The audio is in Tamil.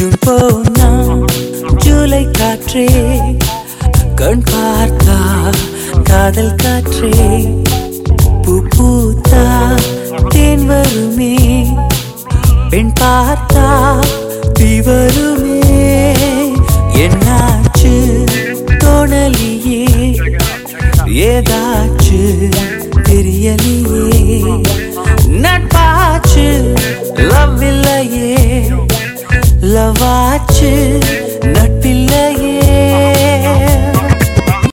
ஜூன் போனா ஜூலை காற்றே கண் பார்த்தா காதல் காற்றே பூ பூத்தா தேன் வருமே பெண் பார்த்தா தீ வருமே என்னாச்சு தோணலியே ஏதாச்சு தெரியலையே நட்பாச்சு லவ் இல்லையே லவ் ஆச்சு